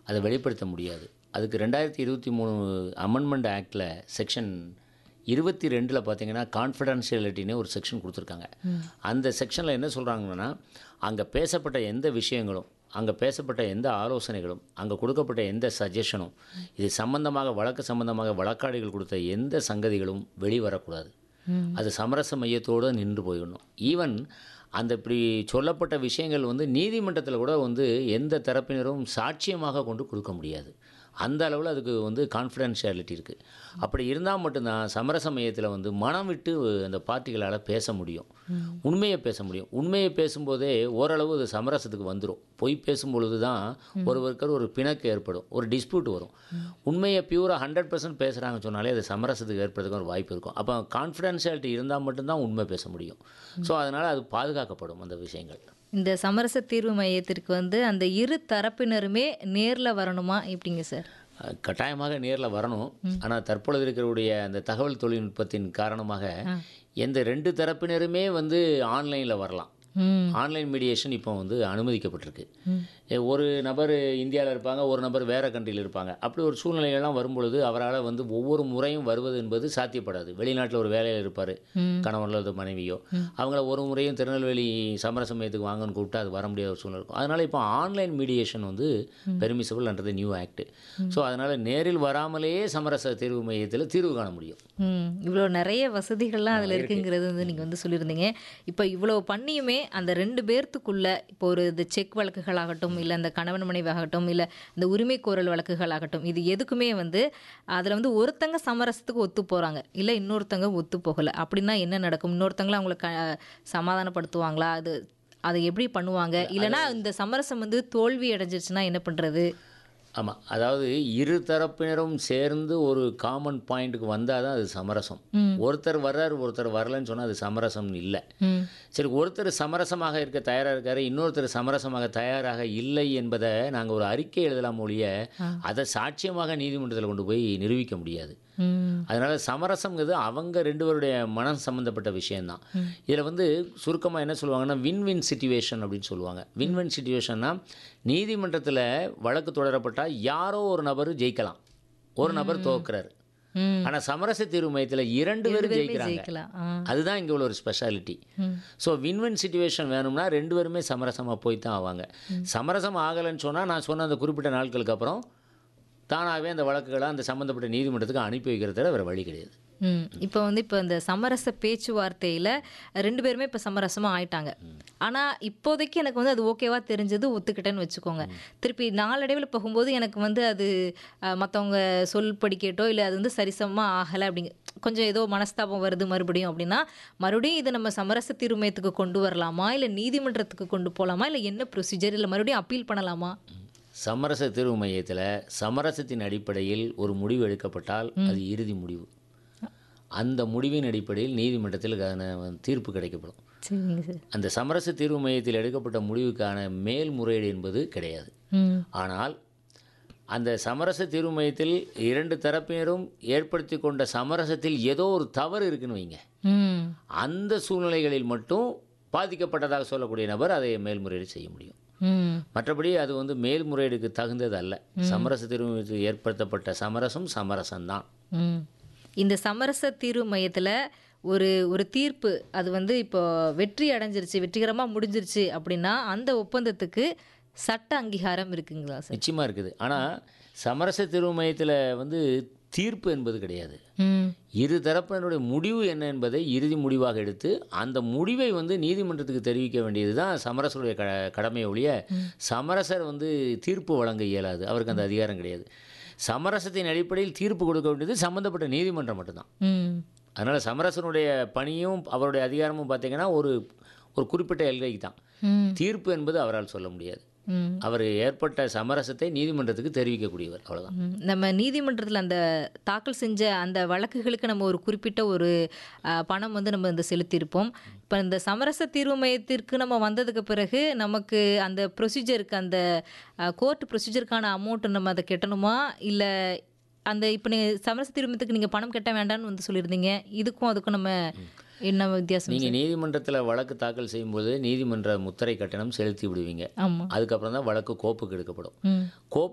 அதை வெளிப்படுத்த முடியாது அதுக்கு ரெண்டாயிரத்தி இருபத்தி மூணு அமெண்ட்மெண்ட் ஆக்டில் செக்ஷன் இருபத்தி ரெண்டில் பார்த்தீங்கன்னா கான்ஃபிடென்ஷியலிட்டின்னு ஒரு செக்ஷன் கொடுத்துருக்காங்க அந்த செக்ஷனில் என்ன சொல்கிறாங்கன்னா அங்கே பேசப்பட்ட எந்த விஷயங்களும் அங்கே பேசப்பட்ட எந்த ஆலோசனைகளும் அங்கே கொடுக்கப்பட்ட எந்த சஜஷனும் இது சம்பந்தமாக வழக்கு சம்பந்தமாக வழக்காடிகள் கொடுத்த எந்த சங்கதிகளும் வெளிவரக்கூடாது அது சமரச மையத்தோடு நின்று போயிடணும் ஈவன் அந்த இப்படி சொல்லப்பட்ட விஷயங்கள் வந்து நீதிமன்றத்தில் கூட வந்து எந்த தரப்பினரும் சாட்சியமாக கொண்டு கொடுக்க முடியாது அந்த அளவில் அதுக்கு வந்து கான்ஃபிடென்ஷியாலிட்டி இருக்குது அப்படி இருந்தால் மட்டும்தான் சமரச மையத்தில் வந்து மனம் விட்டு அந்த பார்ட்டிகளால் பேச முடியும் உண்மையை பேச முடியும் உண்மையை பேசும்போதே ஓரளவு அது சமரசத்துக்கு வந்துடும் பொய் பேசும்பொழுது தான் ஒருவருக்கு ஒரு பிணக்கு ஏற்படும் ஒரு டிஸ்பியூட் வரும் உண்மையை பியூராக ஹண்ட்ரட் பர்சன்ட் பேசுகிறாங்கன்னு சொன்னாலே அது சமரசத்துக்கு ஏற்படுறதுக்கு ஒரு வாய்ப்பு இருக்கும் அப்போ கான்ஃபிடென்ஷியாலிட்டி இருந்தால் மட்டும்தான் உண்மை பேச முடியும் ஸோ அதனால் அது பாதுகாக்கப்படும் அந்த விஷயங்கள் இந்த சமரச தீர்வு மையத்திற்கு வந்து அந்த இரு தரப்பினருமே நேர்ல வரணுமா எப்படிங்க சார் அஹ் கட்டாயமாக நேரில் வரணும் ஆனால் தற்பொழுது இருக்கிறவுடைய அந்த தகவல் தொழில்நுட்பத்தின் காரணமாக எந்த ரெண்டு தரப்பினருமே வந்து ஆன்லைனில் வரலாம் ம் ஆன்லைன் மீடியேஷன் இப்போ வந்து அனுமதிக்கப்பட்டிருக்கு எ, ஒரு நபர் இந்தியாவில் இருப்பாங்க ஒரு நபர் வேறு கண்ட்ரியில் இருப்பாங்க அப்படி ஒரு சூழ்நிலையெல்லாம் வரும்பொழுது அவரால் வந்து ஒவ்வொரு முறையும் வருவது என்பது சாத்தியப்படாது வெளிநாட்டில் ஒரு வேலையில் இருப்பார் கணவன் அல்லது மனைவியோ அவங்கள ஒரு முறையும் திருநெல்வேலி சமரச மையத்துக்கு வாங்கன்னு கூப்பிட்டா அது வர முடியாத ஒரு சூழ்நிலை இருக்கும் அதனால் இப்போ ஆன்லைன் மீடியேஷன் வந்து permissible under the new act so அதனால் நேரில் வராமலேயே சமரச தீர்வு மையத்தில் தீர்வு காண முடியும் ம் இவ்வளோ நிறைய வசதிகள்லாம் அதில் இருக்குங்கிறது வந்து நீங்கள் வந்து சொல்லியிருந்தீங்க இப்போ இவ்வளோ பண்ணியுமே அந்த ரெண்டு பேர்த்துக்குள்ள இப்போ ஒரு இந்த செக் வழக்குகளாகட்டும் இல்லை அந்த கணவன் மனைவி ஆகட்டும் இல்லை இந்த உரிமை கோரல் வழக்குகளாகட்டும் இது எதுக்குமே வந்து அதில் வந்து ஒருத்தங்க சமரசத்துக்கு ஒத்து போகிறாங்க இல்லை இன்னொருத்தங்க ஒத்து போகலை அப்படின்னா என்ன நடக்கும் இன்னொருத்தங்கள அவங்கள க சமாதானப்படுத்துவாங்களா அது அதை எப்படி பண்ணுவாங்க இல்லைன்னா இந்த சமரசம் வந்து தோல்வி அடைஞ்சிருச்சுன்னா என்ன பண்ணுறது ஆமாம் அதாவது இரு தரப்பினரும் சேர்ந்து ஒரு காமன் பாயிண்ட்டுக்கு வந்தால் தான் அது சமரசம் ஒருத்தர் வர்றாரு ஒருத்தர் வரலன்னு சொன்னால் அது சமரசம் இல்லை ம் சரி ஒருத்தர் சமரசமாக இருக்க தயாராக இருக்காரு இன்னொருத்தர் சமரசமாக தயாராக இல்லை என்பதை நாங்கள் ஒரு அறிக்கை எழுதலாம் ஒழிய அதை சாட்சியமாக நீதிமன்றத்தில் கொண்டு போய் நிரூபிக்க முடியாது ம் அதனால் சமரசங்கிறது அவங்க ரெண்டு பேருடைய மனம் சம்மந்தப்பட்ட விஷயந்தான் இதில் வந்து சுருக்கமாக என்ன சொல்லுவாங்கன்னா வின் வின் சுச்சுவேஷன் அப்படின்னு சொல்லுவாங்க வின் வின் சுச்சுவேஷன்னா நீதிமன்றத்தில் வழக்கு தொடரப்பட்டால் யாரோ ஒரு நபர் ஜெயிக்கலாம் ஒரு நபர் தோக்குறாரு ம் ஆனால் சமரச தீர்வு மையத்தில் இரண்டு பேரும் ஜெயிக்கிறாங்க ஜெயிக்கலாம் ஆ அதுதான் இங்கே உள்ள ஒரு speciality so win win situation வேணும்னா ரெண்டு பேருமே சமரசமாக போய் தான் ஆவாங்க சமரசம் ஆகலைன்னு சொன்னால் நான் சொன்ன அந்த குறிப்பிட்ட நாட்களுக்கு அப்புறம் தானாகவே அந்த வழக்குகளை அந்த சம்மந்தப்பட்ட நீதிமன்றத்துக்கு அனுப்பி வைக்கிறதுல வேறு வழி கிடையாது ம் இப்போ வந்து இப்போ இந்த சமரச பேச்சுவார்த்தையில் ரெண்டு பேருமே இப்போ சமரசமாக ஆயிட்டாங்க ஆனால் இப்போதைக்கு எனக்கு வந்து அது ஓகேவா தெரிஞ்சது ஒத்துக்கிட்டேன்னு வச்சுக்கோங்க திருப்பி நாளடைவில் போகும்போது எனக்கு வந்து அது மற்றவங்க சொல் படி கேட்டோ இல்லை அது வந்து சரிசமமாக ஆகலை அப்படிங்க கொஞ்சம் ஏதோ மனஸ்தாபம் வருது மறுபடியும் அப்படின்னா மறுபடியும் இதை நம்ம சமரச தீர்மானத்துக்கு கொண்டு வரலாமா இல்லை நீதிமன்றத்துக்கு கொண்டு போகலாமா இல்லை என்ன ப்ரொசீஜர் இல்லை மறுபடியும் அப்பீல் பண்ணலாமா சமரச தீர்வு மையத்தில் சமரசத்தின் அடிப்படையில் ஒரு முடிவு எடுக்கப்பட்டால் அது இறுதி முடிவு அந்த முடிவின் அடிப்படையில் நீதிமன்றத்தில் அதுக்கான தீர்ப்பு கிடைக்கப்படும் சரிங்க சார் அந்த சமரச தீர்வு மையத்தில் எடுக்கப்பட்ட முடிவுக்கான மேல்முறையீடு என்பது கிடையாது ம் ஆனால் அந்த சமரச தீர்வு மையத்தில் இரண்டு தரப்பினரும் ஏற்படுத்தி கொண்ட சமரசத்தில் ஏதோ ஒரு தவறு இருக்குன்னு வைங்க ம் அந்த சூழ்நிலைகளில் மட்டும் பாதிக்கப்பட்டதாக சொல்லக்கூடிய நபர் அதை மேல்முறையீடு செய்ய முடியும் ம் மற்றபடி அது வந்து மேல்முறையீடுக்கு தகுந்தது அல்ல சமரச தீர்வு மையத்தில் ஏற்படுத்தப்பட்ட சமரசம் சமரசம்தான் ம் இந்த சமரச தீர்வு மையத்தில் ஒரு ஒரு தீர்ப்பு அது வந்து இப்போ வெற்றி அடைஞ்சிருச்சு வெற்றிகரமாக முடிஞ்சிருச்சு அப்படின்னா அந்த ஒப்பந்தத்துக்கு சட்ட அங்கீகாரம் இருக்குங்களா சார் நிச்சயமாக இருக்குது ஆனால் சமரச தீர்வு மையத்தில் வந்து தீர்ப்பு என்பது கிடையாது ம் இரு தரப்பினருடைய முடிவு என்ன என்பதை இறுதி முடிவாக எடுத்து அந்த முடிவை வந்து நீதிமன்றத்துக்கு தெரிவிக்க வேண்டியது தான் சமரசருடைய க கடமையை ஒழிய சமரசர் வந்து தீர்ப்பு வழங்க இயலாது அவருக்கு அந்த அதிகாரம் கிடையாது சமரசத்தின் அடிப்படையில் தீர்ப்பு கொடுக்க வேண்டியது சம்மந்தப்பட்ட நீதிமன்றம் மட்டும்தான் ம் அதனால் சமரசனுடைய பணியும் அவருடைய அதிகாரமும் பார்த்தீங்கன்னா ஒரு ஒரு குறிப்பிட்ட எல்கைக்கு தான் ம் தீர்ப்பு என்பது அவரால் சொல்ல முடியாது ம் அவர் ஏற்பட்ட சமரசத்தை நீதிமன்றத்துக்கு தெரிவிக்கக்கூடியவர் அவ்வளவுதான் ம். நம்ம நீதிமன்றத்தில் அந்த தாக்கல் செஞ்ச அந்த வழக்குகளுக்கு நம்ம ஒரு குறிப்பிட்ட ஒரு அ, பணம் வந்து நம்ம இந்த செலுத்தியிருப்போம் இப்போ இந்த சமரச தீர்வு மையத்திற்கு நம்ம வந்ததுக்கு பிறகு நமக்கு அந்த ப்ரொசீஜருக்கு அந்த கோர்ட் ப்ரொசீஜருக்கான அமௌண்ட் நம்ம அதை கட்டணுமா இல்லை அந்த இப்போ நீங்கள் சமரச தீர்வு மையத்துக்கு நீங்கள் பணம் கட்ட வேண்டாம்னு வந்து சொல்லியிருந்தீங்க இதுக்கும் அதுக்கும் நம்ம என்ன வித்தியாசம் நீங்கள் நீதிமன்றத்தில் வழக்கு தாக்கல் செய்யும்போது நீதிமன்ற முத்திரை கட்டணம் செலுத்தி விடுவீங்க ஆமாம் அதுக்கப்புறம் தான் வழக்கு கோப்புக்கு எடுக்கப்படும் ம் கோப்பு